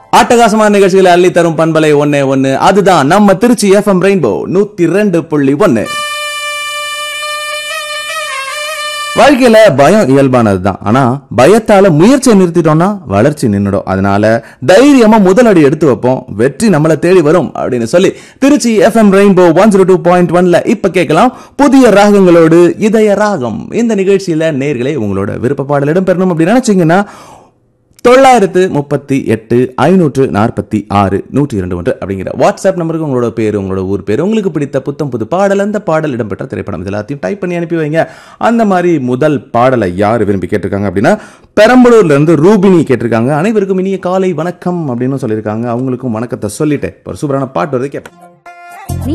அட்டகாசமான நிகழ்ச்சிகளை அள்ளி தரும் பண்பலை ஒன்னே ஒன்னு அதுதான் நம்ம திருச்சி எஃப்எம் ரெயின்போ நூத்தி ரெண்டு புள்ளி ஒன்னு வாழ்க்கையில பயம் இயல்பானது தான் ஆனா பயத்தால முயற்சியை நிறுத்திட்டோம்னா வளர்ச்சி நின்னுடும் அதனால தைரியமா முதலடி எடுத்து வைப்போம் வெற்றி நம்மளை தேடி வரும் அப்படின்னு சொல்லி Trichy FM rainbow one zero two point ஒன்ல இப்ப கேட்கலாம் புதிய ராகங்களோடு இதய ராகம் இந்த நிகழ்ச்சியில நேர்களே உங்களோட விருப்ப பாடல் இடம்பெறணும் அப்படின்னு நினைச்சீங்கன்னா தொள்ளாயிரத்து முப்பத்தி எட்டு ஐநூற்று நாற்பத்தி ஆறு நூற்றி இரண்டு ஒன்று அப்படிங்கிற வாட்ஸ்அப் நம்பருக்கு உங்களோட பேர் உங்களோட ஊர் பேர் உங்களுக்கு பிடித்த புத்தம் புது பாடல் அந்த பாடல் இடம்பெற்ற திரைப்படம் இது எல்லாத்தையும் டைப் பண்ணி அனுப்பி வைங்க அந்த மாதிரி முதல் பாடலை யார் விரும்பி கேட்டிருக்காங்க அப்படின்னா பெரம்பலூர்ல இருந்து ரூபினி கேட்டிருக்காங்க அனைவருக்கும் இனிய காலை வணக்கம் அப்படின்னு சொல்லியிருக்காங்க அவங்களுக்கும் வணக்கத்தை சொல்லிட்டேன் இப்போ ஒரு சூப்பரான பாட்டு வருது கேட்பேன்